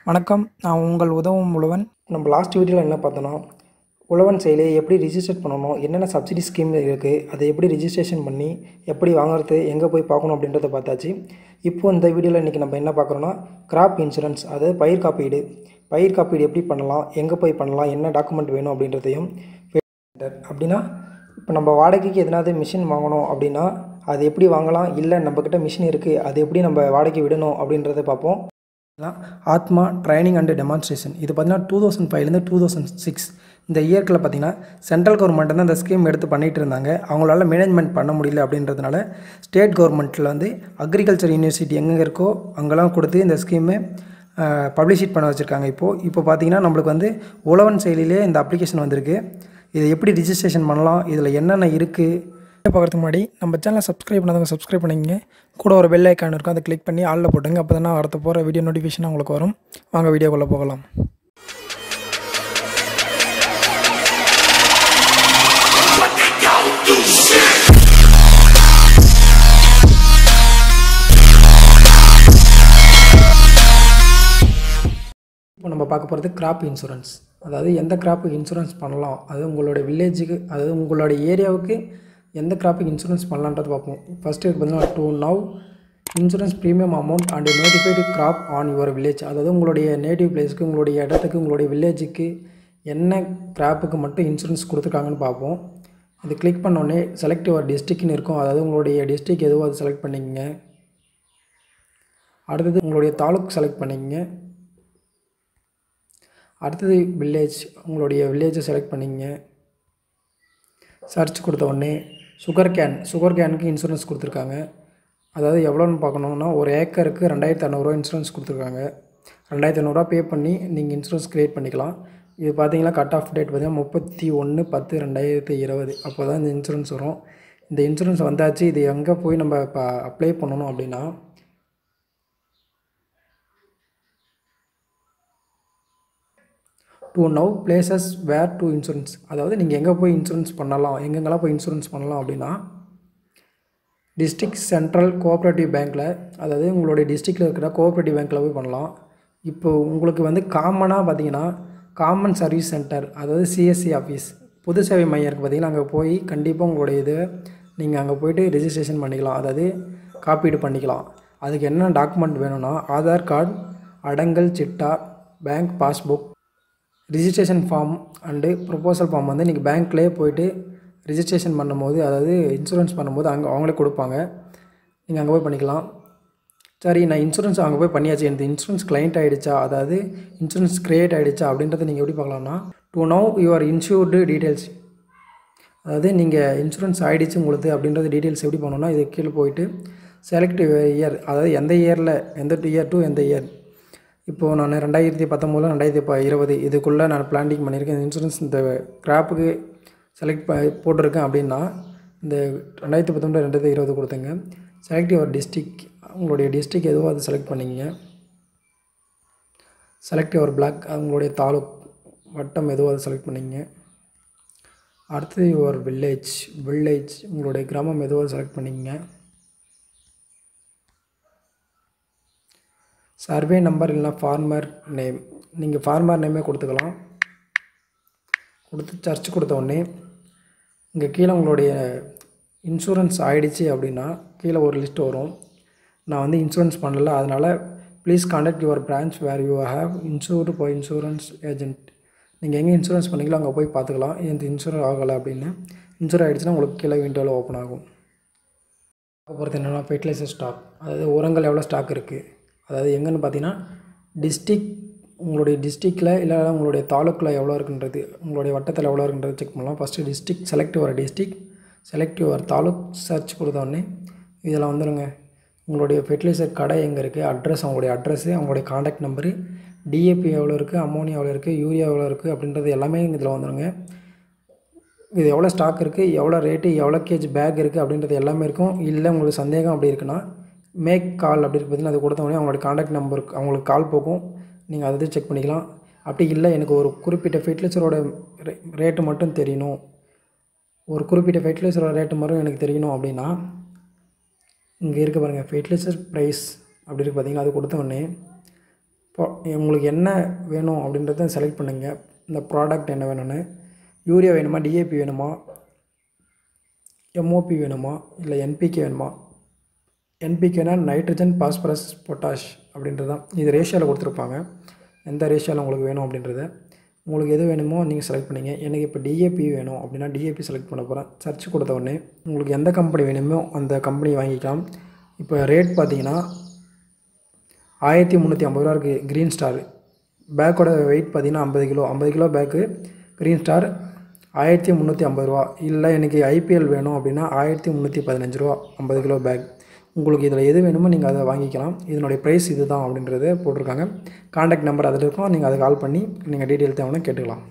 வணக்கம் நான் உங்கள் உதவும் உழவன் நம்ம லாஸ்ட் வீடியோவில் என்ன பார்த்தோன்னா உழவன் செயலியை எப்படி ரிஜிஸ்டர் பண்ணணும் என்னென்ன சப்சிடி ஸ்கீம் இருக்குது அதை எப்படி ரிஜிஸ்ட்ரேஷன் பண்ணி எப்படி வாங்குறது எங்கே போய் பார்க்கணும் அப்படின்றத பார்த்தாச்சு இப்போ இந்த வீடியோவில் இன்றைக்கி நம்ம என்ன பார்க்குறோன்னா கிராப் இன்சூரன்ஸ் அதாவது பயிர் காப்பீடு பயிர் காப்பீடு எப்படி பண்ணலாம் எங்கே போய் பண்ணலாம் என்ன டாக்குமெண்ட் வேணும் அப்படின்றதையும் அப்படின்னா இப்போ நம்ம வாடகைக்கு எதனாவது மிஷின் வாங்கணும் அப்படின்னா அது எப்படி வாங்கலாம் இல்லை நம்மக்கிட்ட மிஷின் இருக்குது அது எப்படி நம்ம வாடகைக்கு விடணும் அப்படின்றத பார்ப்போம் இதெல்லாம் ஆத்மா ட்ரைனிங் அண்ட் டெமான்ஸ்ட்ரேஷன் இது பார்த்தீங்கன்னா டூ தௌசண்ட் ஃபைவ்லேருந்து டூ தௌசண்ட் சிக்ஸ் இந்த இயர்க்கில் பார்த்தீங்கன்னா சென்ட்ரல் கவர்மெண்ட் தான் இந்த ஸ்கீம் எடுத்து பண்ணிகிட்டு இருந்தாங்க அவங்களால மேனேஜ்மெண்ட் பண்ண முடியல அப்படின்றதுனால ஸ்டேட் கவர்மெண்ட்டில் வந்து அக்ரிகல்ச்சர் யூனிவர்சிட்டி எங்கெங்கே இருக்கோ அங்கெல்லாம் கொடுத்து இந்த ஸ்கீமை பப்ளிஷிட் பண்ண வச்சுருக்காங்க இப்போது இப்போ பார்த்தீங்கன்னா நம்மளுக்கு வந்து உழவன் செயலிலே இந்த அப்ளிகேஷன் வந்திருக்கு இதை எப்படி ரிஜிஸ்ட்ரேஷன் பண்ணலாம் இதில் என்னென்ன இருக்குது பார்க்குறதுக்கு முன்னாடி நம்ம சேனலை சப்ஸ்கிரைப் பண்ணாதவங்க சப்ஸ்கிரைப் பண்ணிங்க கூட ஒரு பெல் ஐக்கான் இருக்கும் அதை கிளிக் பண்ணி ஆளில் போட்டுங்க அப்போ தான் அடுத்த போகிற வீடியோ நோட்டிஃபிகேஷன் உங்களுக்கு வரும் வாங்க வீடியோக்குள்ளே போகலாம் இப்போ நம்ம பார்க்க போகிறது கிராப் இன்சூரன்ஸ் அதாவது எந்த கிராப்புக்கு இன்சூரன்ஸ் பண்ணலாம் அது உங்களோட வில்லேஜுக்கு அதாவது உங்களோட ஏரியாவுக்கு எந்த கிராப்புக்கு இன்சூரன்ஸ் பண்ணலான்றது பார்ப்போம் ஃபஸ்ட்டு பார்த்தீங்கன்னா to now insurance premium amount and notified crop on your village அதாவது உங்களுடைய நேட்டிவ் பிளேஸ்க்கு உங்களுடைய இடத்துக்கு உங்களுடைய வில்லேஜுக்கு என்ன கிராப்புக்கு மட்டும் இன்சூரன்ஸ் கொடுத்துருக்காங்கன்னு பார்ப்போம் இது கிளிக் பண்ணோடனே செலக்ட் யுவர் டிஸ்ட்ரிக்ட்னு இருக்கும் அதாவது உங்களுடைய டிஸ்ட்ரிக் எதுவோ அது செலக்ட் பண்ணிக்கங்க அடுத்தது உங்களுடைய தாலுக் செலக்ட் பண்ணிக்கங்க அடுத்தது வில்லேஜ் உங்களுடைய வில்லேஜை செலக்ட் பண்ணிங்க சர்ச் கொடுத்த உடனே சுகர் கேன் சுகர் கேனுக்கு இன்சூரன்ஸ் கொடுத்துருக்காங்க அதாவது எவ்வளோன்னு பார்க்கணுன்னா ஒரு ஏக்கருக்கு ரெண்டாயிரத்து இரநூறுவா இன்சூரன்ஸ் கொடுத்துருக்காங்க ரெண்டாயிரத்து ஐநூறுரூவா பே பண்ணி நீங்கள் இன்சூரன்ஸ் க்ரியேட் பண்ணிக்கலாம் இது பார்த்தீங்கன்னா கட் ஆஃப் டேட் பார்த்தீங்கன்னா முப்பத்தி ஒன்று பத்து ரெண்டாயிரத்து இருபது அப்போ தான் இந்த இன்சூரன்ஸ் வரும் இந்த இன்சூரன்ஸ் வந்தாச்சு இது எங்கே போய் நம்ம இப்போ அப்ளை பண்ணணும் அப்படின்னா to now places where to insurance அதாவது நீங்கள் எங்கே போய் இன்சூரன்ஸ் பண்ணலாம் எங்கெங்கெல்லாம் போய் இன்சூரன்ஸ் பண்ணலாம் அப்படின்னா டிஸ்ட்ரிக்ட் சென்ட்ரல் கோஆப்ரேட்டிவ் பேங்க்கில் அதாவது உங்களுடைய டிஸ்ட்ரிக்டில் இருக்கிற கோஆப்ரேட்டிவ் பேங்க்கில் போய் பண்ணலாம் இப்போ உங்களுக்கு வந்து காமனாக பார்த்தீங்கன்னா காமன் சர்வீஸ் சென்டர் அதாவது சிஎஸ்சி ஆஃபீஸ் பொது சேவை மையம் இருக்குது பார்த்தீங்கன்னா அங்கே போய் கண்டிப்பாக உங்களுடைய இது நீங்கள் அங்கே போய்ட்டு ரெஜிஸ்ட்ரேஷன் பண்ணிக்கலாம் அதாவது காப்பீடு பண்ணிக்கலாம் அதுக்கு என்ன டாக்குமெண்ட் வேணும்னா ஆதார் கார்டு அடங்கல் சிட்டா bank passbook registration form and proposal form வந்து நீங்கள் பேங்க்லேயே போயிட்டு ரிஜிஸ்ட்ரேஷன் பண்ணும்போது அதாவது இன்சூரன்ஸ் பண்ணும்போது அங்கே அவங்களே கொடுப்பாங்க நீங்கள் அங்கே போய் பண்ணிக்கலாம் சரி நான் இன்சூரன்ஸ் அங்கே போய் பண்ணியாச்சு எனக்கு இன்சூரன்ஸ் கிளைண்ட் ஆகிடுச்சா அதாவது இன்சூரன்ஸ் க்ரியேட் ஆகிடுச்சா அப்படின்றத நீங்கள் எப்படி பார்க்கலாம்னா to know your insured details அதாவது நீங்கள் இன்சூரன்ஸ் ஆகிடுச்சு உங்களுக்கு அப்படின்றது டீட்டெயில்ஸ் எப்படி பண்ணணும்னா இது கீழே போயிட்டு செலக்ட் இயர் அதாவது எந்த இயரில் எந்த இயர் டு எந்த இயர் இப்போது நான் ரெண்டாயிரத்தி பத்தொம்போதில் ரெண்டாயிரத்தி இப்போ இருபது இதுக்குள்ளே நான் பிளானிங் பண்ணியிருக்கேன் இந்த இன்சூரன்ஸ் இந்த கிராப்புக்கு செலக்ட் ப போட்டிருக்கேன் அப்படின்னா இந்த ரெண்டாயிரத்தி பத்தொம்பது ரெண்டாயிரத்தி இருபது கொடுத்தேங்க செலக்ட் யுவர் டிஸ்ட்ரிக் உங்களுடைய டிஸ்ட்ரிக் எதுவோ அதை செலக்ட் பண்ணிங்க செலக்ட் யுவர் பிளாக் உங்களுடைய தாலுக் வட்டம் எதுவோ அதை செலக்ட் பண்ணிங்க அடுத்தது யுவர் வில்லேஜ் வில்லேஜ் உங்களுடைய கிராமம் எதுவோ அதை செலக்ட் பண்ணிங்க சர்வே நம்பர் இல்லைனா ஃபார்மர் நேம் நீங்கள் ஃபார்மர் நேமே கொடுத்துக்கலாம் கொடுத்து சர்ச் கொடுத்த உடனே இங்கே கீழே உங்களுடைய இன்சூரன்ஸ் ஆகிடுச்சு அப்படின்னா கீழே ஒரு லிஸ்ட் வரும் நான் வந்து இன்சூரன்ஸ் பண்ணல அதனால் please contact your branch where you have insured இப்போ இன்சூரன்ஸ் ஏஜென்ட் நீங்கள் எங்கே இன்சூரன்ஸ் பண்ணிங்களோ அங்கே போய் பார்த்துக்கலாம் எனக்கு இன்சூர் ஆகலை அப்படின்னு இன்சூர் ஆகிடுச்சுன்னா உங்களுக்கு கீழே விண்டோவில் ஓப்பன் ஆகும் பார்க்க போகிறது என்னென்னா ஃபெர்டிலைசர் ஸ்டாக் அதாவது உரங்கள் எவ்வளோ ஸ்டாக் இருக்குது அதாவது எங்கன்னு பார்த்தீங்கன்னா டிஸ்ட்ரிக் உங்களுடைய டிஸ்ட்ரிக்டில் இல்லை உங்களுடைய தாலுக்கில் எவ்வளோ இருக்குன்றது உங்களுடைய வட்டத்தில் எவ்வளோ இருக்குன்றது செக் பண்ணலாம் first district select your district select your taluk search கொடுத்தோடனே இதில் வந்துடுங்க உங்களுடைய ஃபெர்டிலைசர் கடை எங்கே இருக்குது அட்ரஸ் அவங்களுடைய அட்ரஸ்ஸு அவங்களுடைய காண்டாக்ட் நம்பரு டிஏபி எவ்வளோ இருக்குது அமோனியா எவ்வளோ இருக்குது யூரியா எவ்வளோ இருக்குது அப்படின்றது எல்லாமே இதில் வந்துடுங்க இது எவ்வளோ ஸ்டாக் இருக்குது எவ்வளோ ரேட்டு எவ்வளோ கேஜ் பேக் இருக்குது அப்படின்றது எல்லாமே இருக்கும் இல்லை உங்களுக்கு சந்தேகம் அப்படி இருக்குன்னா மேக் கால் அப்படி இருக்கு பார்த்தீங்கன்னா அது கொடுத்த உடனே அவங்களோட காண்டாக்ட் நம்பருக்கு அவங்களுக்கு கால் போகும் நீங்கள் அதை செக் பண்ணிக்கலாம் அப்படி இல்லை எனக்கு ஒரு குறிப்பிட்ட ஃபெர்டிலைசரோட ரே ரேட்டு மட்டும் தெரியணும் ஒரு குறிப்பிட்ட ஃபெர்டிலைசரோட ரேட்டு மட்டும் எனக்கு தெரியணும் அப்படின்னா இங்கே இருக்க பாருங்கள் ஃபெர்டிலைசர் ப்ரைஸ் அப்படி இருக்கு பார்த்தீங்களா அது கொடுத்த உடனே இப்போ உங்களுக்கு என்ன வேணும் அப்படின்றத செலக்ட் பண்ணுங்கள் இந்த ப்ராடக்ட் என்ன வேணும்னு யூரியா வேணுமா டிஏபி வேணுமா எம்ஓபி வேணுமா இல்லை என்பிகே வேணுமா என்பிகேனா நைட்ரஜன் பாஸ்பரஸ் பொட்டாஷ் அப்படின்றது தான் இது ரேஷியோவில் கொடுத்துருப்பாங்க எந்த ரேஷியோவில் உங்களுக்கு வேணும் அப்படின்றத உங்களுக்கு எது வேணுமோ நீங்கள் செலக்ட் பண்ணிங்க எனக்கு இப்போ டிஏபி வேணும் அப்படின்னா டிஏபி செலக்ட் பண்ண போகிறேன் சர்ச் கொடுத்த உடனே உங்களுக்கு எந்த கம்பெனி வேணுமோ அந்த கம்பெனி வாங்கிக்கலாம் இப்போ ரேட் பார்த்தீங்கன்னா ஆயிரத்தி முந்நூற்றி ஐம்பது ரூபா இருக்குது க்ரீன் ஸ்டார் பேக்கோட வெயிட் பார்த்தீங்கன்னா ஐம்பது கிலோ ஐம்பது கிலோ பேக்கு க்ரீன் ஸ்டார் ஆயிரத்தி முந்நூற்றி ஐம்பது ரூபா இல்லை எனக்கு ஐபிஎல் வேணும் அப்படின்னா ஆயிரத்தி முந்நூற்றி பதினஞ்சு ரூபா ஐம்பது கிலோ பேக் உங்களுக்கு இதில் எது வேணுமோ நீங்கள் அதை வாங்கிக்கலாம் இதனுடைய ப்ரைஸ் இது தான் அப்படின்றத போட்டிருக்காங்க காண்டாக்ட் நம்பர் அதில் இருக்கும் நீங்கள் அதை கால் பண்ணி நீங்கள் டீட்டெயில் தேவைன்னா கேட்டுக்கலாம்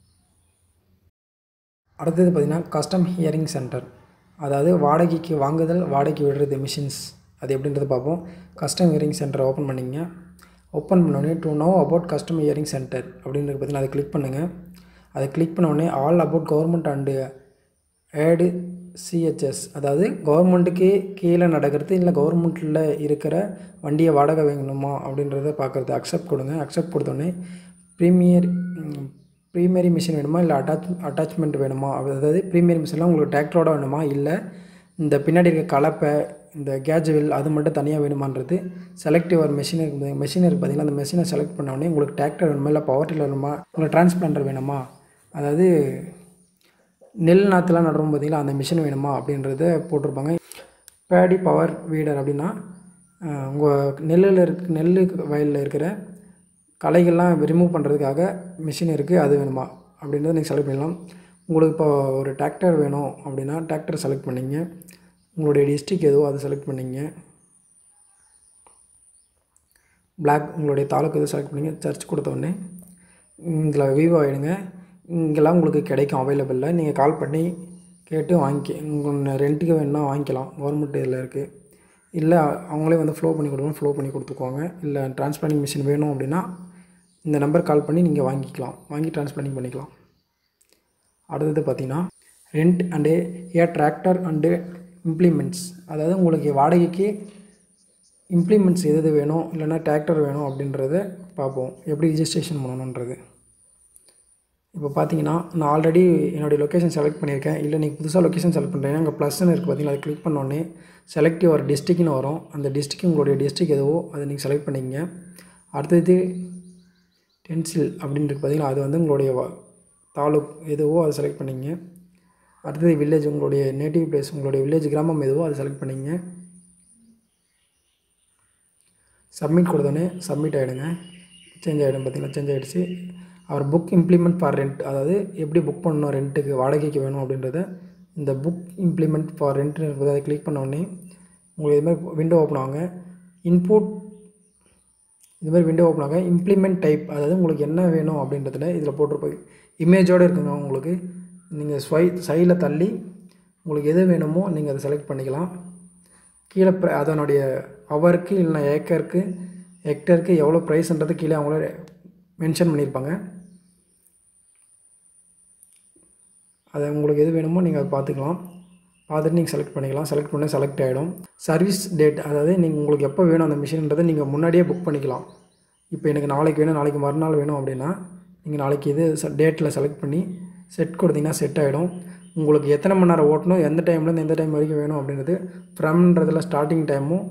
அடுத்தது பார்த்திங்கன்னா கஸ்டம் ஹியரிங் சென்டர் அதாவது வாடகைக்கு வாங்குதல் வாடகைக்கு விடுறது மிஷின்ஸ் அது எப்படின்றத பார்ப்போம் கஸ்டம் ஹியரிங் சென்டர் ஓப்பன் பண்ணிங்க ஓப்பன் பண்ணோடனே to know about custom hiring centre அப்படின்றது பார்த்தீங்கன்னா அதை கிளிக் பண்ணுங்கள் அதை கிளிக் பண்ணோடனே all about government and aid CHS அதாவது கவர்மெண்ட்டுக்கு கீழே நடக்கிறது இல்லை கவர்மெண்ட்டில் இருக்கிற வண்டியை வாடகை வாங்கணுமா அப்படின்றத பார்க்குறது அக்செப்ட் கொடுங்க அக்செப்ட் கொடுத்தோடனே ப்ரீமியர் ப்ரீமியரி மிஷின் வேணுமா இல்லை அட்டாச் அட்டாச்மெண்ட் வேணுமா அதாவது ப்ரீமியர் மிஷின்லாம் உங்களுக்கு டிராக்டரோட வேணுமா இல்லை இந்த பின்னாடி இருக்க கலப்பை இந்த கேஜுவல் அது மட்டும் தனியாக வேணுமான்றது செலக்டிவ் ஒரு மெஷின் இருக்குது மெஷின் இருக்குது பார்த்தீங்கன்னா அந்த மெஷினை செலக்ட் பண்ண உடனே உங்களுக்கு டிராக்டர் வேணுமா இல்லை பவர் டில்லர் வேணுமா உங்களுக்கு டிரான்ஸ்பிளான்டர் வேணுமா அதாவது நெல் நாற்றுலாம் நடுறோம் பார்த்தீங்களா அந்த மிஷின் வேணுமா அப்படின்றத போட்டிருப்பாங்க பேடி பவர் வீடர் அப்படின்னா உங்கள் நெல்லில் இருக்க நெல் வயலில் இருக்கிற களைகள்லாம் ரிமூவ் பண்ணுறதுக்காக மிஷின் இருக்குது அது வேணுமா அப்படின்றத நீங்கள் செலக்ட் பண்ணலாம் உங்களுக்கு இப்போ ஒரு டிராக்டர் வேணும் அப்படின்னா டிராக்டர் செலக்ட் பண்ணிங்க உங்களுடைய டிஸ்ட்ரிக் எதுவோ அதை செலக்ட் பண்ணிங்க பிளாக் உங்களுடைய தாலுக்கு எதுவும் செலக்ட் பண்ணிங்க சர்ச் கொடுத்த உடனே இதில் விவோ ஆகிடுங்க இங்கெல்லாம் உங்களுக்கு கிடைக்கும் அவைலபிளில் நீங்கள் கால் பண்ணி கேட்டு வாங்கி உங்கள் ரெண்ட்டுக்கு வேணுன்னா வாங்கிக்கலாம் கவர்மெண்ட் இதில் இருக்குது இல்லை அவங்களே வந்து ஃப்ளோ பண்ணி கொடுக்கணும் ஃப்ளோ பண்ணி கொடுத்துக்குவாங்க இல்லை டிரான்ஸ்பிளானிங் மிஷின் வேணும் அப்படின்னா இந்த நம்பர் கால் பண்ணி நீங்கள் வாங்கிக்கலாம் வாங்கி டிரான்ஸ்பிளானிங் பண்ணிக்கலாம் அடுத்தது பார்த்திங்கன்னா rent and a tractor and implements அதாவது உங்களுக்கு வாடகைக்கு இம்ப்ளிமெண்ட்ஸ் எது எது வேணும் இல்லைன்னா டிராக்டர் வேணும் அப்படின்றத பார்ப்போம் எப்படி ரிஜிஸ்ட்ரேஷன் பண்ணணுன்றது இப்போ பார்த்தீங்கன்னா நான் ஆல்ரெடி என்னுடைய லொக்கேஷன் செலக்ட் பண்ணியிருக்கேன் இல்லை நீங்கள் புதுசாக லொக்கேஷன் செலக்ட் பண்ணுறீங்க அங்கே ப்ளஸ்ன்னு இருக்குது பார்த்தீங்களா அதை கிளிக் பண்ணோடனே செலக்டிவ் ஒரு டிஸ்ட்ரிக்னு வரும் அந்த டிஸ்ட்ரிக் உங்களுடைய டிஸ்ட்ரிக் எதுவோ அதை நீங்கள் செலக்ட் பண்ணிக்கங்க அடுத்தது டென்சில் அப்படின்னு இருக்கு பார்த்தீங்களா அது வந்து உங்களுடைய வ- தாலுக் எதுவோ அதை செலக்ட் பண்ணிங்க அடுத்தது வில்லேஜ் உங்களுடைய நேட்டிவ் பிளேஸ் உங்களுடைய வில்லேஜ் கிராமம் எதுவோ அதை செலக்ட் பண்ணிங்க சப்மிட் கொடுத்தோன்னே சப்மிட் ஆகிடுங்க சேஞ்ச் ஆகிடும் பார்த்தீங்களா சேஞ்ச் ஆகிடுச்சு அவர் புக் இம்ப்ளிமெண்ட் ஃபார் ரெண்ட் அதாவது எப்படி புக் பண்ணணும் ரெண்ட்டுக்கு வாடகைக்கு வேணும் அப்படின்றத இந்த புக் இம்ப்ளிமெண்ட் ஃபார் ரெண்ட்னு இருக்குது அதை கிளிக் பண்ண உடனே உங்களுக்கு இது மாதிரி விண்டோ ஓப்பன் ஆகுங்க இன்புட் இது மாதிரி விண்டோ ஓப்பன் ஆக இம்ப்ளிமெண்ட் டைப் அதாவது உங்களுக்கு என்ன வேணும் அப்படின்றதுல இதில் போட்டிருப்போம் இமேஜோடு இருக்குங்க உங்களுக்கு நீங்கள் ஸ்வை சைடில் தள்ளி உங்களுக்கு எது வேணுமோ நீங்கள் அதை செலக்ட் பண்ணிக்கலாம் கீழே ப்ர- அதனுடைய ஹவருக்கு இல்லைனா ஏக்கருக்கு ஹெக்டருக்கு எவ்வளோ ப்ரைஸ்ன்றது கீழே அவங்களே மென்ஷன் பண்ணியிருப்பாங்க அதை உங்களுக்கு எது வேணுமோ நீங்கள் அதை பார்த்துக்கலாம் பார்த்துட்டு நீங்கள் செலக்ட் பண்ணிக்கலாம் செலக்ட் பண்ண செலக்ட் ஆகிடும் சர்வீஸ் டேட் அதாவது நீங்கள் உங்களுக்கு எப்போ வேணும் அந்த மிஷின்ன்றதை நீங்கள் முன்னாடியே புக் பண்ணிக்கலாம் இப்போ எனக்கு நாளைக்கு வேணும் நாளைக்கு மறுநாள் வேணும் அப்படின்னா நீங்கள் நாளைக்கு இது டேட்டில் செலக்ட் பண்ணி செட் கொடுத்தீங்கன்னா செட் ஆகிடும் உங்களுக்கு எத்தனை மணி நேரம் ஓட்டணும் எந்த டைம்லேருந்து எந்த டைம் வரைக்கும் வேணும் அப்படின்றது ஃப்ரம்ன்றதில் ஸ்டார்டிங் டைமும்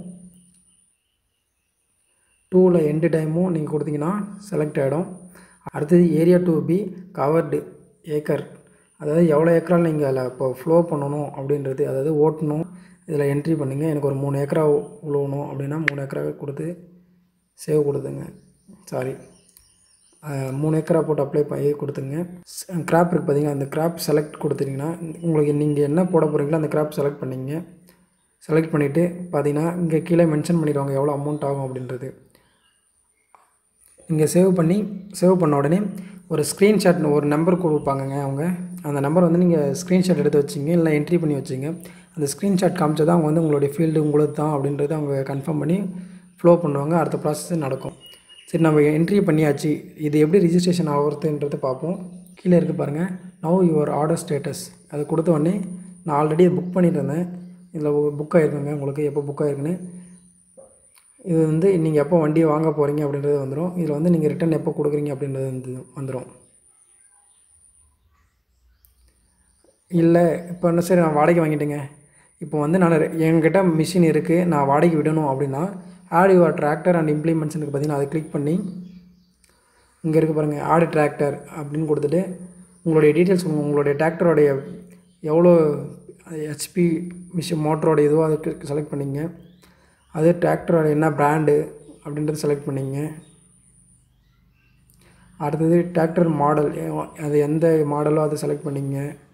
டூவில் எண்டு டைமும் நீங்கள் கொடுத்தீங்கன்னா செலக்ட் ஆகிடும் அடுத்தது area to be covered acre அதாவது எவ்வளோ ஏக்கரால் நீங்கள் அதில் இப்போ ஃப்ளோ பண்ணணும் அப்படின்றது அதாவது ஓட்டணும் இதில் என்ட்ரி பண்ணுங்க எனக்கு ஒரு மூணு ஏக்கரா உழுவணும் அப்படின்னா மூணு ஏக்கரா கொடுத்து சேவ் கொடுத்துங்க சாரி மூணு ஏக்கரா போட்டு அப்ளை பண்ணி கொடுத்துங்க கிராப் இருக்குது பார்த்தீங்கன்னா அந்த கிராப் செலக்ட் கொடுத்துட்டிங்கன்னா உங்களுக்கு நீங்கள் என்ன போட போகிறீங்களோ அந்த கிராப் செலக்ட் பண்ணிங்க செலக்ட் பண்ணிவிட்டு பார்த்தீங்கன்னா இங்கே கீழே மென்ஷன் பண்ணிடுவாங்க எவ்வளோ அமௌண்ட் ஆகும் அப்படின்றது நீங்கள் சேவ் பண்ணி சேவ் பண்ண உடனே ஒரு ஸ்க்ரீன்ஷாட் ஒரு நம்பர் கொடுப்பாங்கங்க அவங்க அந்த நம்பர் வந்து நீங்கள் ஸ்க்ரீன்ஷாட் எடுத்து வச்சிங்க இல்லை என்ட்ரி பண்ணி வச்சிங்க அந்த ஸ்க்ரீன்ஷாட் காமிச்சா தான் அவங்க வந்து உங்களுடைய ஃபீல்டு உங்களுக்கு தான் அப்படின்றத அவங்க கன்ஃபார்ம் பண்ணி ஃப்ளோ பண்ணுவாங்க அடுத்த ப்ராசஸ் நடக்கும் சரி நம்ம என்ட்ரி பண்ணியாச்சு இது எப்படி ரிஜிஸ்ட்ரேஷன் ஆகுறதுன்றதை பார்ப்போம் கீழே இருக்குது பாருங்கள் நவ் யுவர் ஆர்டர் ஸ்டேட்டஸ் அது கொடுத்த உடனே நான் ஆல்ரெடி புக் பண்ணிட்டு இருந்தேன் இதில் புக் ஆகிருக்குங்க உங்களுக்கு எப்போ புக் ஆகிருக்குன்னு இது வந்து நீங்கள் எப்போ வண்டியை வாங்க போகிறீங்க அப்படின்றது வந்துடும் இதில் வந்து நீங்கள் ரிட்டர்ன் எப்போ கொடுக்குறீங்க அப்படின்றது வந்து வந்துடும் இல்லை இப்போ என்ன சரி நான் வாடகை வாங்கிட்டேங்க இப்போ வந்து நான் என்கிட்ட மிஷின் இருக்குது நான் வாடகை விடணும் அப்படின்னா add your tractor and implements இருக்குது பார்த்தீங்கன்னா அதை கிளிக் பண்ணி இங்கே இருக்க பாருங்கள் ஆடு டிராக்டர் அப்படின்னு கொடுத்துட்டு உங்களுடைய டீட்டெயில்ஸ் உங்களுடைய டிராக்டரோடைய எவ்வளோ ஹெச்பி மிஷின் மோட்டரோட இதுவோ அதை செலக்ட் பண்ணிங்க அது டிராக்டரோட என்ன பிராண்டு அப்படின்றது செலக்ட் பண்ணிங்க அடுத்தது டிராக்டர் மாடல் அது எந்த மாடலோ அதை செலக்ட் பண்ணிங்க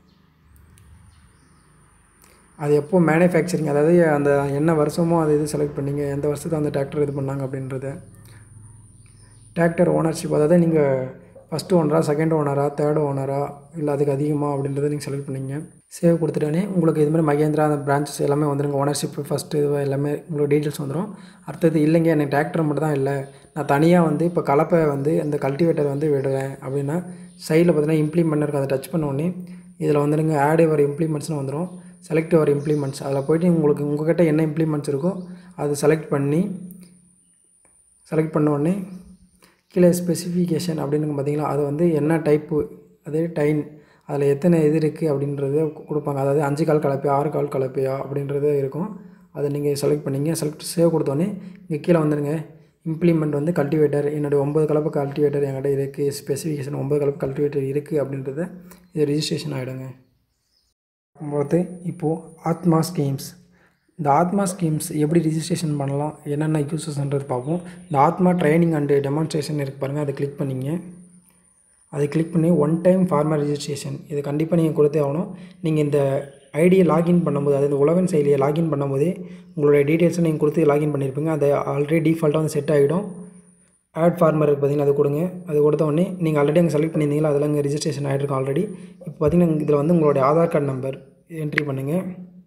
அது எப்போ மேனுஃபேக்சரிங் அதாவது அந்த என்ன வருஷமோ அது இது செலக்ட் பண்ணிங்க எந்த வருஷத்துக்கு அந்த டிராக்டர் இது பண்ணாங்க அப்படின்றத டிராக்டர் ஓனர்ஷிப் அதாவது நீங்கள் ஃபஸ்ட்டு ஓனரா செகண்ட் ஓனரா தேர்ட் ஓனரா இல்லை அதுக்கு அதிகமாக அப்படின்றத நீங்கள் செலக்ட் பண்ணிங்க சேவ் கொடுத்துட்டோன்னே உங்களுக்கு இது மாதிரி மகேந்திரா அந்த பிரான்ச்சஸ் எல்லாமே வந்துருங்க ஓனர்ஷிப் ஃபஸ்ட்டு இது எல்லாமே உங்களுக்கு டீட்டெயில்ஸ் வந்துடும் அடுத்தது இல்லைங்க எனக்கு டிராக்டர் மட்டும் தான் இல்லை நான் தனியாக வந்து இப்போ கலப்பை வந்து இந்த கல்டிவேட்டர் வந்து விடுறேன் அப்படின்னா சைடில் பார்த்தீங்கன்னா இம்ப்ளிமெண்ட் இருக்குது அதை டச் பண்ண உடனே இதில் வந்துடுங்க ஆட் யுவர் இம்ப்ளிமெண்ட்ஸ்னு வந்துடும் செலக்ட் யுவர் இம்ப்ளிமெண்ட்ஸ் அதில் போய்ட்டு உங்களுக்கு உங்கள்கிட்ட என்ன இம்ப்ளிமெண்ட்ஸ் இருக்கோ அதை செலக்ட் பண்ணி செலக்ட் பண்ண உடனே கீழே ஸ்பெசிஃபிகேஷன் அப்படின்னு பார்த்தீங்களா அது வந்து என்ன டைப்பு அது டைன் அதில் எத்தனை இது இருக்குது அப்படின்றத கொடுப்பாங்க அதாவது அஞ்சு கால் கலப்பையா ஆறு கால் கலப்பையா அப்படின்றது இருக்கும் அதை நீங்கள் செலக்ட் பண்ணிங்க செலக்ட் சேவ் கொடுத்தோன்னே இங்கே கீழே வந்துடுங்க இம்ப்ளிமெண்ட் வந்து கல்டிவேட்டர் என்னுடைய ஒம்பது கலப்பு கல்டிவேட்டர் என்கிட்ட இருக்குது ஸ்பெசிஃபிகேஷன் ஒம்பது கலப்பு கல்டிவேட்டர் இருக்குது அப்படின்றத இது ரிஜிஸ்ட்ரேஷன் ஆகிடுங்க போது இப்போது ஆத்மா ஸ்கீம்ஸ் இந்த ஆத்மா ஸ்கீம்ஸ் எப்படி ரிஜிஸ்ட்ரேஷன் பண்ணலாம் என்னென்ன யூசஸ்ன்றது பார்ப்போம் இந்த ஆத்மா ட்ரைனிங் அண்டு டெமான்ஸ்ட்ரேஷன் இருக்குது பாருங்கள் அதை கிளிக் பண்ணிங்க அதை கிளிக் பண்ணி ஒன் டைம் ஃபார்மர் ரிஜிஸ்ட்ரேஷன் இது கண்டிப்பாக நீங்கள் கொடுத்தே ஆகணும் நீங்கள் இந்த ஐடியை லாகின் பண்ணும்போது அதாவது உழவன் செயலியை லாகின் பண்ணும்போதே உங்களுடைய டீட்டெயில்ஸை நீங்கள் கொடுத்து லாகின் பண்ணியிருப்பீங்க அது ஆல்ரெடி டிஃபால்ட்டாக வந்து செட் ஆகிடும் ஆட் ஃபார்மர் இருக்குது பார்த்தீங்கன்னா அது கொடுங்க அது கொடுத்த உடனே நீங்கள் ஆல்ரெடி அங்கே செலக்ட் பண்ணியிருந்தீங்களா அதெல்லாம் இங்கே ரிஜிஸ்ட்ரேஷன் ஆகிருக்கும் ஆல்ரெடி இப்போ பார்த்தீங்கன்னா இதில் வந்து உங்களுடைய ஆதார் கார்டு நம்பர் என்ட்ரி பண்ணுங்கள்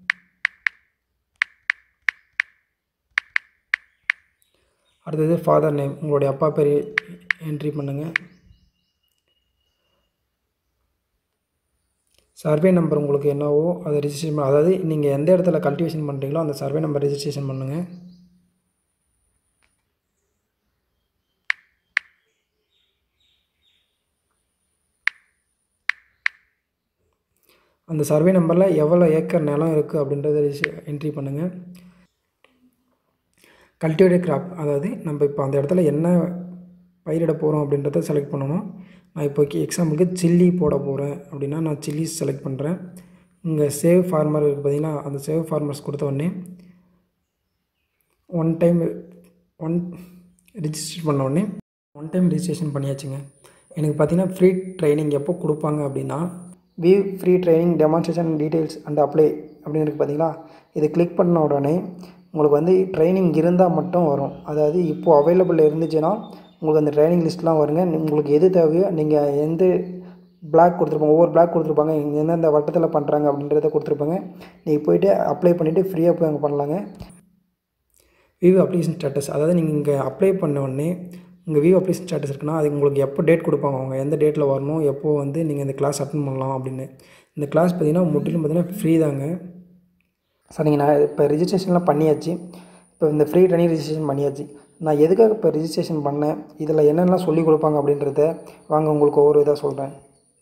அடுத்தது ஃபாதர் நேம் உங்களுடைய அப்பா பேர் என்ட்ரி பண்ணுங்கள் சர்வே நம்பர் உங்களுக்கு என்னவோ அதை ரிஜிஸ்ட்ரேஷன் பண்ண அதாவது நீங்கள் எந்த இடத்துல கல்டிவேஷன் பண்ணுறீங்களோ அந்த சர்வே நம்பர் ரிஜிஸ்ட்ரேஷன் பண்ணுங்கள் அந்த சர்வே நம்பரில் எவ்வளோ ஏக்கர் நிலம் இருக்குது அப்படின்றத என்ட்ரி பண்ணுங்கள் கல்டிவேட்டட் கிராப் அதாவது நம்ம இப்போ அந்த இடத்துல என்ன பயிரிட போகிறோம் அப்படின்றத செலக்ட் பண்ணணும் நான் இப்போ எக்ஸாம்பிளுக்கு சில்லி போட போகிறேன் அப்படின்னா நான் சில்லிஸ் செலக்ட் பண்ணுறேன் இங்கே சேவ் ஃபார்மர் இருக்குது பார்த்தீங்கன்னா அந்த சேவ் ஃபார்மர்ஸ் கொடுத்த உடனே ஒன் டைம் ஒன் ரிஜிஸ்டர் பண்ண உடனே ஒன் டைம் ரிஜிஸ்ட்ரேஷன் பண்ணியாச்சுங்க எனக்கு பார்த்தீங்கன்னா ஃப்ரீ ட்ரைனிங் எப்போ கொடுப்பாங்க அப்படின்னா view free training demonstration details and apply அப்படின்னு இருக்குது பார்த்தீங்களா இது கிளிக் பண்ண உடனே உங்களுக்கு வந்து ட்ரைனிங் இருந்தால் மட்டும் வரும் அதாவது இப்போது அவைலபிள் இருந்துச்சுன்னா உங்களுக்கு அந்த ட்ரைனிங் லிஸ்ட்லாம் வருங்க உங்களுக்கு எது தேவையோ நீங்கள் எந்த பிளாக் கொடுத்துருப்பாங்க ஒவ்வொரு பிளாக் கொடுத்துருப்பாங்க இங்கே எந்தெந்த வட்டத்தில் பண்ணுறாங்க அப்படின்றத கொடுத்துருப்பாங்க நீங்கள் போயிட்டு அப்ளை பண்ணிவிட்டு ஃப்ரீயாக போய் அங்கே பண்ணலாங்க வியூ அப்ளிகேஷன் ஸ்டேட்டஸ் அதாவது நீங்கள் இங்கே அப்ளை பண்ண உடனே உங்கள் வியூ அப்ளிகேஷன் ஸ்டேட்டஸ் இருக்குன்னா அது உங்களுக்கு எப்போ டேட் கொடுப்பாங்க அவங்க எந்த டேட்டில் வரணும் எப்போ வந்து நீங்கள் இந்த கிளாஸ் அட்டன் பண்ணலாம் அப்படின்னு இந்த கிளாஸ் பார்த்தீங்கன்னா முற்றிலும் பார்த்தீங்கன்னா ஃப்ரீ தாங்க சரிங்க நான் இப்போ ரிஜிஸ்ட்ரேஷன்லாம் பண்ணியாச்சு இப்போ இந்த ஃப்ரீ ட்ரைனிங் ரிஜிஸ்ட்ரேஷன் பண்ணியாச்சு நான் எதுக்காக இப்போ ரிஜிஸ்ட்ரேஷன் பண்ணேன் இதில் என்னென்னலாம் சொல்லிக் கொடுப்பாங்க அப்படின்றத வாங்க உங்களுக்கு ஒவ்வொரு இதாக சொல்கிறேன்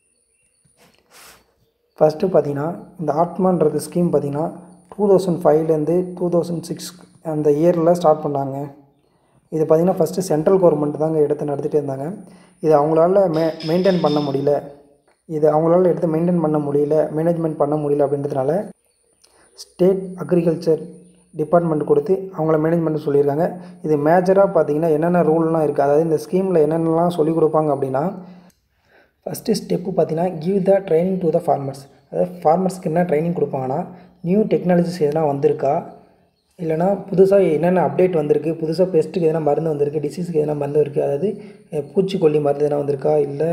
ஃபஸ்ட்டு பார்த்தீங்கன்னா இந்த ஆத்மான்றது ஸ்கீம் பார்த்தீங்கன்னா டூ தௌசண்ட் ஃபைவ்லேருந்து டூ தௌசண்ட் சிக்ஸ் அந்த இயரில் ஸ்டார்ட் பண்ணாங்க இது பார்த்திங்கன்னா ஃபஸ்ட்டு சென்ட்ரல் கவர்மெண்ட் தாங்க எடுத்து நடத்திட்டு இருந்தாங்க இது அவங்களால மே மெயின்டைன் பண்ண முடியல இது அவங்களால எடுத்து மெயின்டைன் பண்ண முடியல மேனேஜ்மெண்ட் பண்ண முடியல அப்படின்றதுனால ஸ்டேட் அக்ரிகல்ச்சர் டிபார்ட்மெண்ட் கொடுத்து அவங்கள மேனேஜ்மெண்ட் சொல்லியிருக்காங்க இது மேஜராக பார்த்தீங்கன்னா என்னென்ன ரூல்லாம் இருக்குது அதாவது இந்த ஸ்கீமில் என்னென்னலாம் சொல்லிக் கொடுப்பாங்க அப்படின்னா ஃபஸ்ட்டு ஸ்டெப்பு பார்த்தீங்கன்னா give the training to the farmers அதாவது ஃபார்மர்ஸ்க்கு என்ன ட்ரைனிங் கொடுப்பாங்கன்னா நியூ டெக்னாலஜிஸ் எதனா வந்திருக்கா இல்லைனா புதுசாக என்னென்ன அப்டேட் வந்திருக்கு புதுசாக பெஸ்ட்டுக்கு எதனா மருந்து வந்திருக்கு டிசீஸுக்கு எதனா மருந்து இருக்குது அதாவது அஹ், பூச்சிக்கொல்லி மருந்து எதனா வந்திருக்கா இல்லை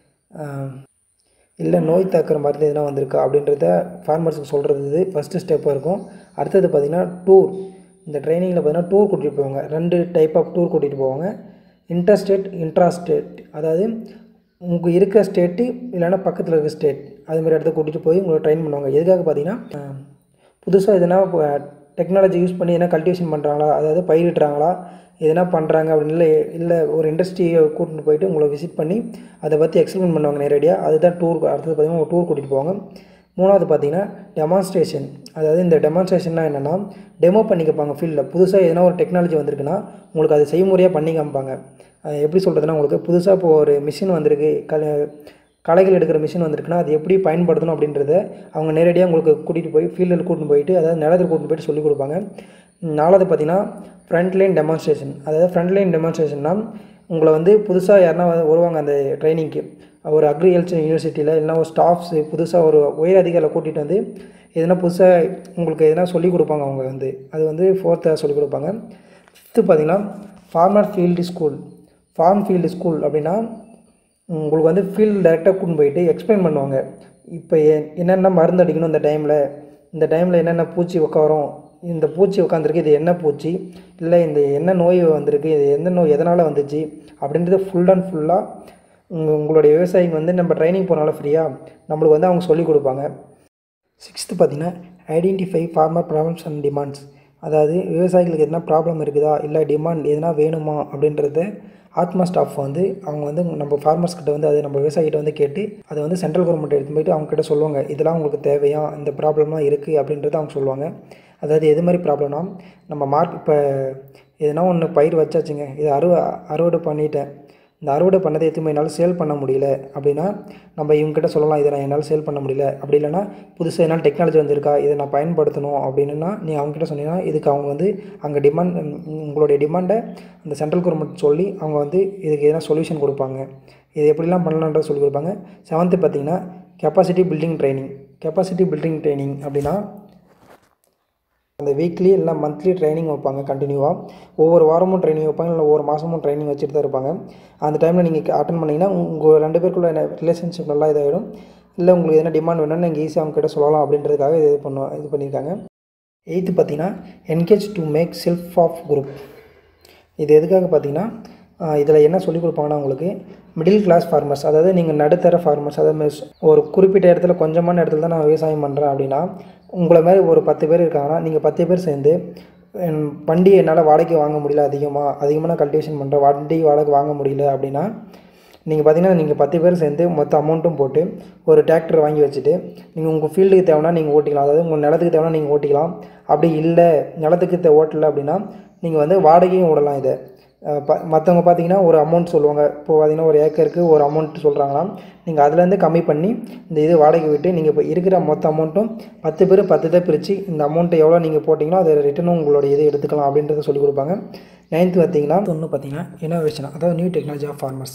இல்லை நோய் தாக்குற மருந்து எதனா வந்திருக்கா அப்படின்றத ஃபார்மர்ஸுக்கு சொல்கிறது இது ஃபஸ்ட்டு ஸ்டெப்பாக இருக்கும் அடுத்தது பார்த்திங்கன்னா டூர் இந்த ட்ரைனிங்கில் பார்த்தீங்கன்னா டூர் கூட்டிகிட்டு போவாங்க ரெண்டு டைப் ஆஃப் டூர் கூட்டிகிட்டு போவாங்க இன்டர்ஸ்டேட் இன்ட்ராஸ்டேட் அதாவது உங்கள் இருக்கிற ஸ்டேட்டு இல்லைன்னா பக்கத்தில் இருக்கிற ஸ்டேட் அதுமாரி இடத்த கூட்டிகிட்டு போய் உங்களை ட்ரெயின் பண்ணுவாங்க எதுக்காக பார்த்தீங்கன்னா புதுசாக எதனா டெக்னாலஜி யூஸ் பண்ணி எதனா கல்டிவேஷன் பண்ணுறாங்களா அதாவது பயிரிடுறாங்களா எதனா பண்ணுறாங்க அப்படின்னு இல்லை இல்லை ஒரு இண்டஸ்ட்ரியை கூட்டிட்டு போயிட்டு உங்களை விசிட் பண்ணி அதை பற்றி எக்ஸ்பிளைன் பண்ணுவாங்க நேரடியாக அதுதான் டூர் அடுத்தது பார்த்தீங்கன்னா டூர் கூட்டிகிட்டு போவாங்க மூணாவது பார்த்தீங்கன்னா டெமான்ஸ்ட்ரேஷன் அதாவது இந்த டெமான்ஸ்ட்ரேஷன்னா என்னென்னா டெமோ பண்ணி கேட்பாங்க ஃபீல்டில் புதுசாக எதனா ஒரு டெக்னாலஜி வந்திருக்குன்னா உங்களுக்கு அது செய்முறையாக பண்ணி காமிப்பாங்க அது எப்படி சொல்கிறதுனா உங்களுக்கு புதுசாக இப்போ ஒரு மிஷின் வந்திருக்கு கல களைகள் எடுக்கிற மிஷின் வந்திருக்குன்னா அது எப்படி பயன்படுத்தணும் அப்படின்றத அவங்க நேரடியாக உங்களுக்கு கூட்டிகிட்டு போய் ஃபீல்டில் கூட்டிட்டு போயிட்டு அதாவது நிலத்தில் கூட்டிட்டு போயிட்டு சொல்லிக் கொடுப்பாங்க நாலாவது பார்த்தீங்கன்னா ஃப்ரண்ட் லைன் டெமான்ஸ்ட்ரேஷன் அதாவது ஃப்ரண்ட் லைன் டெமான்ஸ்ட்ரேஷன்னா உங்களை வந்து புதுசாக யாருன்னா வந்து வருவாங்க அந்த ட்ரைனிங்க்கு ஒரு அக்ரிகல்ச்சர் யூனிவர்சிட்டியில் இல்லைனா ஒரு ஸ்டாஃப்ஸு புதுசாக ஒரு உயர் அதிகாரிகளை கூட்டிகிட்டு வந்து எதனா புதுசாக உங்களுக்கு எதனா சொல்லிக் கொடுப்பாங்க அவங்க வந்து அது வந்து ஃபோர்த்தாக சொல்லிக் கொடுப்பாங்க ஃபிஃப்த்து பார்த்தீங்கன்னா farmer field school farm field school அப்படின்னா உங்களுக்கு வந்து ஃபீல்டு டேரெக்டாக கூட்டின்னு போயிட்டு எக்ஸ்பிளைன் பண்ணுவாங்க இப்போ எ- என்னென்ன மருந்து அடிக்கணும் இந்த டைமில் இந்த டைமில் என்னென்ன பூச்சி உட்காரும் இந்த பூச்சி உட்காந்துருக்கு இது என்ன பூச்சி இல்லை இந்த என்ன நோய் வந்திருக்கு இது எந்த நோய் எதனால் வந்துச்சு அப்படின்றது ஃபுல் அண்ட் ஃபுல்லாக உங்களுடைய விவசாயிங்க வந்து நம்ம ட்ரைனிங் போனால ஃப்ரீயாக நம்மளுக்கு வந்து அவங்க சொல்லிக் கொடுப்பாங்க சிக்ஸ்த்து பார்த்தீங்கன்னா identify farmer problems and demands அதாவது விவசாயிகளுக்கு எதனா ப்ராப்ளம் இருக்குதா இல்லை டிமாண்ட் எதனா வேணுமா அப்படின்றத ஆத்மா ஸ்டாஃப் வந்து அவங்க வந்து நம்ம farmers கிட்ட வந்து அது நம்ம விவசாயிகிட்ட வந்து கேட்டு அதை வந்து சென்ட்ரல் கவர்மெண்ட் எடுத்து போயிட்டு அவங்க கிட்ட சொல்லுவாங்க இதெல்லாம் உங்களுக்கு தேவையா இந்த ப்ராப்ளம்லாம் இருக்குது அப்படின்றத அவங்க சொல்லுவாங்க அதாவது எது மாதிரி ப்ராப்ளம்னா நம்ம மார்க் இப்போ எதனா ஒன்று பயிர் வச்சாச்சுங்க இது அறுவ அறுவடை பண்ணிட்டேன் இந்த அறுவடை பண்ணதை எதுவுமே என்னால் சேல் பண்ண முடியல அப்படின்னா நம்ம இவங்ககிட்ட சொல்லலாம் இதை நான் என்னால் சேல் பண்ண முடியல அப்படி இல்லைன்னா புதுசாக என்னால் டெக்னாலஜி வந்திருக்கா இதை நான் பயன்படுத்தணும் அப்படின்னா நீ அவங்ககிட்ட சொன்னீங்கன்னா இதுக்கு அவங்க வந்து அங்கே டிமாண்ட் உங்களுடைய டிமாண்டை அந்த சென்ட்ரல் கவர்மெண்ட் சொல்லி அவங்க வந்து இதுக்கு எதனா சொல்யூஷன் கொடுப்பாங்க இது எப்படிலாம் பண்ணலான்ற சொல்லி கொடுப்பாங்க செவன்த்து பார்த்தீங்கன்னா capacity building training capacity building training அப்படின்னா அந்த வீக்லி இல்லை மந்த்லி ட்ரைனிங் வைப்பாங்க கண்டினியூவாக ஒவ்வொரு வாரமும் ட்ரைனிங் வைப்பாங்க இல்லை ஒவ்வொரு மாதமும் ட்ரைனிங் வச்சுட்டு தான் இருப்பாங்க அந்த டைமில் நீங்கள் அட்டன் பண்ணிங்கன்னா உங்கள் ரெண்டு பேருக்குள்ள என்ன ரிலேஷன்ஷிப் நல்லா இதாகிடும் இல்லை உங்களுக்கு என்ன டிமாண்ட் வேணும்னு நீங்கள் ஈஸியாக அவங்க கிட்ட சொல்லலாம் அப்படின்றதுக்காக இது பண்ண இது பண்ணியிருக்காங்க எயித்து பார்த்தீங்கன்னா engage to make self of group இது எதுக்காக பார்த்தீங்கன்னா இதில் என்ன சொல்லிக் கொடுப்பாங்கன்னா உங்களுக்கு மிடில் கிளாஸ் ஃபார்மர்ஸ் அதாவது நீங்கள் நடுத்தர ஃபார்மர்ஸ் அதாவது means ஒரு குறிப்பிட்ட இடத்துல கொஞ்சமான இடத்துல தான் நான் விவசாயம் பண்ணுறேன் அப்படின்னா உங்களை மாதிரி ஒரு பத்து பேர் இருக்காங்கன்னா நீங்கள் பத்து பேர் சேர்ந்து என் வண்டி என்னால் வாடகைக்கு வாங்க முடியல அதிகமாக அதிகமாக நான் கல்டிவேஷன் பண்ணுறேன் வண்டி வாடகை வாங்க முடியல அப்படின்னா நீங்கள் பார்த்தீங்கன்னா நீங்கள் பத்து பேர் சேர்ந்து மொத்த அமௌண்ட்டும் போட்டு ஒரு டிராக்டர் வாங்கி வச்சுட்டு நீங்கள் உங்கள் ஃபீல்டுக்கு தேவைன்னா நீங்கள் ஓட்டிக்கலாம் அதாவது உங்கள் நிலத்துக்கு தேவைன்னா நீங்கள் ஓட்டிக்கலாம் அப்படி இல்லை நிலத்துக்கு தே ஓட்டலை அப்படின்னா நீங்கள் வந்து வாடகையும் விடலாம் இதை அஹ் ப மற்றவங்க பார்த்தீங்கன்னா ஒரு அமௌண்ட் சொல்லுவாங்க இப்போ பார்த்தீங்கன்னா ஒரு ஏக்கருக்கு ஒரு அமௌண்ட் சொல்கிறாங்கன்னா நீங்கள் அதுலேருந்து கம்மி பண்ணி இந்த இது வாடகை விட்டு நீங்கள் இப்போ இருக்கிற மொத்த அமௌண்ட்டும் பத்து பேர் பத்து தான் பிரித்து இந்த அமௌண்ட்டை எவ்வளோ நீங்கள் போட்டிங்களோ அதை ரிட்டனும் உங்களோட இது எடுத்துக்கலாம் அப்படின்றத சொல்லிக் கொடுப்பாங்க நைன்த்து பார்த்தீங்கன்னா ஒன்று பார்த்தீங்கன்னா இனோவேஷன் அதாவது new technology of farmers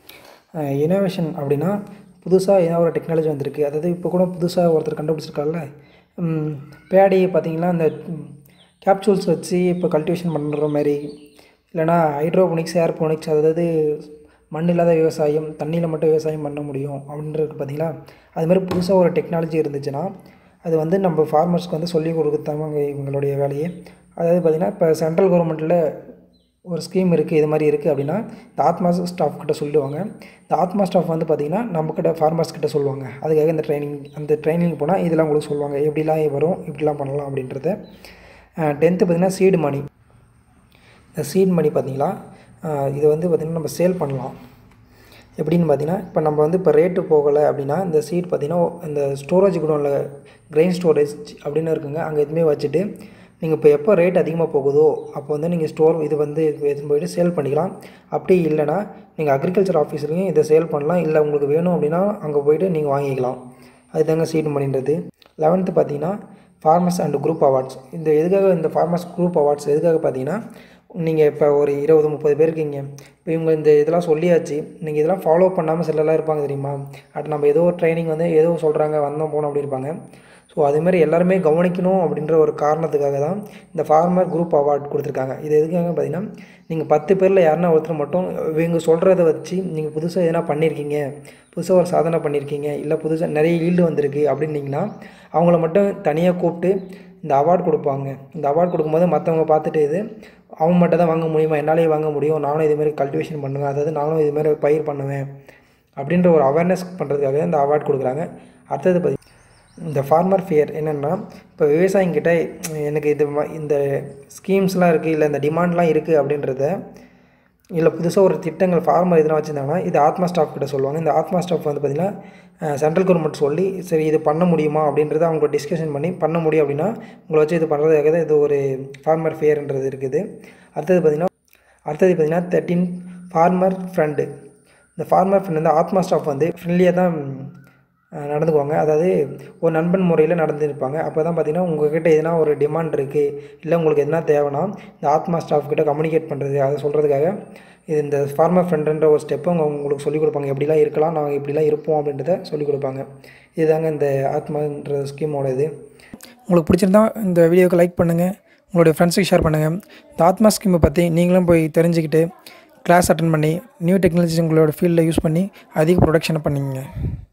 innovation அப்படின்னா புதுசாக ஏதாவது ஒரு டெக்னாலஜி வந்திருக்கு அதாவது இப்போ கூட புதுசாக ஒருத்தர் கண்டுபிடிச்சிருக்காருல்ல ம், பேடி பார்த்தீங்கன்னா அந்த கேப்சூல்ஸ் வச்சு இப்போ கல்டிவேஷன் பண்ணுற மாதிரி இல்லைனா ஹைட்ரோபோனிக்ஸ் ஏர்போனிக்ஸ் அதாவது மண் இல்லாத விவசாயம் தண்ணியில் மட்டும் விவசாயம் பண்ண முடியும் அப்படின்றது பார்த்தீங்களா அது மாதிரி புதுசாக ஒரு டெக்னாலஜி இருந்துச்சுன்னா அது வந்து நம்ம ஃபார்மர்ஸ்க்கு வந்து சொல்லிக் கொடுத்தாங்க இவங்களுடைய வேலையை அதாவது பார்த்திங்கன்னா இப்போ சென்ட்ரல் கவர்மெண்ட்டில் ஒரு ஸ்கீம் இருக்குது இது மாதிரி இருக்குது அப்படின்னா இந்த ஆத்மா ஸ்டாஃப் கிட்ட சொல்லுவாங்க இந்த ஆத்மா ஸ்டாஃப் வந்து பார்த்திங்கன்னா நம்மக்கிட்ட ஃபார்மர்ஸ் கிட்ட சொல்லுவாங்க அதுக்காக இந்த ட்ரைனிங் அந்த ட்ரைனிங் போனால் இதெல்லாம் உங்களுக்கு சொல்லுவாங்க எப்படிலாம் வரும் இப்படிலாம் பண்ணலாம் அப்படின்றத டென்த்து பார்த்திங்கன்னா சீடு மணி இந்த சீட் மணி பார்த்தீங்களா ஆஹ் இது வந்து பார்த்திங்கன்னா நம்ம சேல் பண்ணலாம் எப்படின்னு பார்த்தீங்கன்னா இப்போ நம்ம வந்து இப்போ ரேட்டு போகலை அப்படின்னா இந்த சீட் பார்த்தீங்கன்னா இந்த ஸ்டோரேஜ் குடோனில் கிரெயின் ஸ்டோரேஜ் அப்படின்னு இருக்குங்க அங்கே எதுவுமே வச்சுட்டு நீங்கள் இப்போ எப்போ ரேட் அதிகமாக போகுதோ அப்போ வந்து நீங்கள் ஸ்டோர் இது வந்து எடுத்துன்னு போயிட்டு சேல் பண்ணிக்கலாம் அப்படி இல்லைன்னா நீங்கள் அக்ரிகல்ச்சர் ஆஃபீஸ்லையும் இதை சேல் பண்ணலாம் இல்லை உங்களுக்கு வேணும் அப்படின்னா அங்கே போயிட்டு நீங்கள் வாங்கிக்கலாம் அதுதாங்க சீட் மணின்றது லெவன்த்து பார்த்தீங்கன்னா ஃபார்மர்ஸ் அண்ட் குரூப் அவார்ட்ஸ் இந்த எதுக்காக இந்த ஃபார்மர்ஸ் குரூப் அவார்ட்ஸ் எதுக்காக பார்த்தீங்கன்னா நீங்கள் இப்போ ஒரு இருபது முப்பது பேர் இருக்கீங்க இப்போ இவங்க இந்த இதெல்லாம் சொல்லியாச்சு நீங்கள் இதெல்லாம் ஃபாலோ பண்ணாமல் சிலர்லாம் இருப்பாங்க தெரியுமா அது நம்ம ஏதோ ஒரு ட்ரைனிங் வந்து ஏதோ சொல்கிறாங்க வந்தோம் போனோம் அப்படி இருப்பாங்க ஸோ அதேமாதிரி எல்லாருமே கவனிக்கணும் அப்படின்ற ஒரு காரணத்துக்காக தான் இந்த ஃபார்மர் குரூப் அவார்ட் கொடுத்துருக்காங்க இது எதுக்காக பார்த்தீங்கன்னா நீங்கள் பத்து பேரில் யாருன்னா ஒருத்தர் மட்டும் இவங்க சொல்கிறத வச்சு நீங்கள் புதுசாக எதனா பண்ணியிருக்கீங்க புதுசாக ஒரு சாதனை பண்ணியிருக்கீங்க இல்லை புதுசாக நிறைய ஈல்டு வந்திருக்கு அப்படின்னீங்கன்னா அவங்கள மட்டும் தனியாக கூப்பிட்டு இந்த அவார்ட் கொடுப்பாங்க இந்த அவார்ட் கொடுக்கும்போது மற்றவங்க பார்த்துட்டு இது அவங்க மட்டும் தான் வாங்க முடியுமா என்னாலேயே வாங்க முடியும் நானும் இதுமாரி கல்டிவேஷன் பண்ணுவேன் அதாவது நானும் இதுமாரி பயிர் பண்ணுவேன் அப்படின்ற ஒரு அவேர்னஸ் பண்ணுறதுக்காக இந்த அவார்ட் கொடுக்குறாங்க அடுத்தது பார்த்தி இந்த ஃபார்மர் ஃபியர் என்னென்னா இப்போ விவசாயிங்கிட்ட எனக்கு இது ம- இந்த ஸ்கீம்ஸ்லாம் இருக்குது இல்லை இந்த டிமாண்ட்லாம் இருக்குது அப்படின்றத இல்லை புதுசாக ஒரு திட்டங்கள் ஃபார்மர் எதுனா வச்சுருந்தாங்கன்னா இது ஆத்மா ஸ்டாஃப் கிட்ட சொல்லுவாங்க இந்த ஆத்மா ஸ்டாஃப் வந்து பார்த்திங்கன்னா சென்ட்ரல் கவர்மெண்ட் சொல்லி சரி இது பண்ண முடியுமா அப்படின்றத அவங்க டிஸ்கஷன் பண்ணி பண்ண முடியும் அப்படின்னா உங்களை வச்சு இது பண்ணுறதுக்காக தான் இது ஒரு ஃபார்மர் ஃபேர்ன்றது இருக்குது அடுத்தது பார்த்திங்கன்னா அடுத்தது பார்த்திங்கன்னா தேர்ட்டின் ஃபார்மர் ஃப்ரெண்டு இந்த ஃபார்மர் ஃப்ரெண்ட் வந்து ஆத்மா ஸ்டாஃப் வந்து ஃப்ரெண்ட்லியாக தான் அஹ், நடந்துக்குவாங்க அதாவது ஒரு நண்பன் முறையில் நடந்துருப்பாங்க அப்போ தான் பார்த்தீங்கன்னா உங்ககிட்ட எதனா ஒரு டிமாண்ட் இருக்குது இல்லை உங்களுக்கு எதனா தேவைன்னா இந்த ஆத்மா ஸ்டாஃப் கிட்ட கம்யூனிகேட் பண்ணுறது அதை சொல்கிறதுக்காக இது இந்த ஃபார்மர் ஃப்ரெண்டுன்ற ஒரு ஸ்டெப்பை அவங்க உங்களுக்கு சொல்லிக் கொடுப்பாங்க எப்படிலாம் இருக்கலாம் நாங்கள் இப்படிலாம் இருப்போம் அப்படின்றத சொல்லிக் கொடுப்பாங்க இதுதாங்க இந்த ஆத்மான்ற ஸ்கீமோட இது உங்களுக்கு பிடிச்சிருந்தா இந்த வீடியோக்கு லைக் பண்ணுங்கள் உங்களுடைய ஃப்ரெண்ட்ஸுக்கு ஷேர் பண்ணுங்கள் இந்த ஆத்மா ஸ்கீமை பற்றி நீங்களும் போய் தெரிஞ்சுக்கிட்டு கிளாஸ் அட்டன் பண்ணி நியூ டெக்னாலஜிஸ் உங்களோட ஃபீல்டில் யூஸ் பண்ணி அதிக ப்ரொடக்ஷனை பண்ணிங்க